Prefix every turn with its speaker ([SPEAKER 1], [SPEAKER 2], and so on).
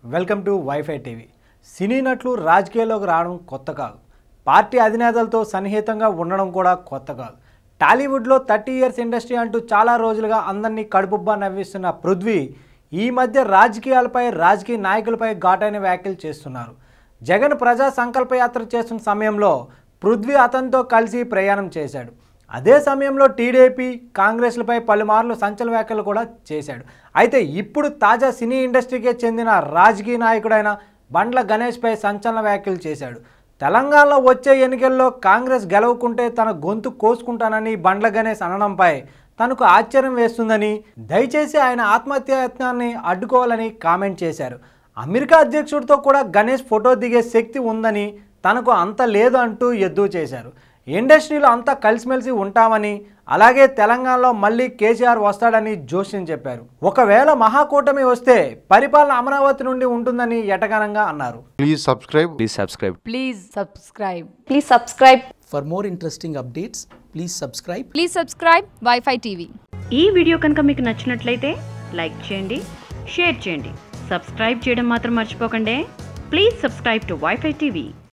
[SPEAKER 1] Welcome to WiFi TV సినీ నటులు రాజకీయాల్లోకి రావడం కొత్త కాదు పార్టీ అధినేతలతో సన్నిహితంగా ఉండడం కూడా కొత్త కాదు టాలీవుడ్లో థర్టీ ఇయర్స్ ఇండస్ట్రీ అంటూ చాలా రోజులుగా అందరినీ కడుపుబ్బా నవ్విస్తున్న పృథ్వీ ఈ మధ్య రాజకీయాలపై రాజకీయ నాయకులపై ఘాటైన వ్యాఖ్యలు చేస్తున్నారు జగన్ ప్రజా సంకల్ప యాత్ర చేస్తున్న సమయంలో పృథ్వీ అతనితో కలిసి ప్రయాణం చేశాడు అదే సమయంలో టీడీపీ కాంగ్రెస్లపై పలుమార్లు సంచలన వ్యాఖ్యలు కూడా చేశాడు అయితే ఇప్పుడు తాజా సినీ ఇండస్ట్రీకే చెందిన రాజకీయ నాయకుడైన బండ్ల గణేష్పై సంచలన వ్యాఖ్యలు చేశాడు తెలంగాణలో వచ్చే ఎన్నికల్లో కాంగ్రెస్ గెలవకుంటే తన గొంతు కోసుకుంటానని బండ్ల గణేష్ అనడంపై తనకు ఆశ్చర్యం వేస్తుందని దయచేసి ఆయన ఆత్మహత్యాయత్నాన్ని అడ్డుకోవాలని కామెంట్ చేశారు అమెరికా అధ్యక్షుడితో కూడా గణేష్ ఫోటో దిగే శక్తి ఉందని తనకు అంత లేదు అంటూ ఎద్దు చేశారు ఇండస్ట్రీలో అంతా కలిసిమెలిసి ఉంటామని అలాగే తెలంగాణలో మళ్ళీ కేసీఆర్ వస్తాడని జోష్యం చెప్పారు ఒకవేళ మహాకూటమి వస్తే పరిపాలన అమరావతి నుండి ఉంటుందని ఎటగనంగా అన్నారు
[SPEAKER 2] Please subscribe.
[SPEAKER 3] Please subscribe.
[SPEAKER 4] Please subscribe.
[SPEAKER 5] Please subscribe.
[SPEAKER 6] For more interesting updates, please subscribe
[SPEAKER 4] Please subscribe Wi-Fi TV.
[SPEAKER 7] ఈ వీడియో కనుక మీకు నచ్చినట్లయితే లైక్ చేయండి షేర్ చేయండి సబ్స్క్రైబ్ చేయడం మాత్రం మర్చిపోకండి please subscribe to WiFi TV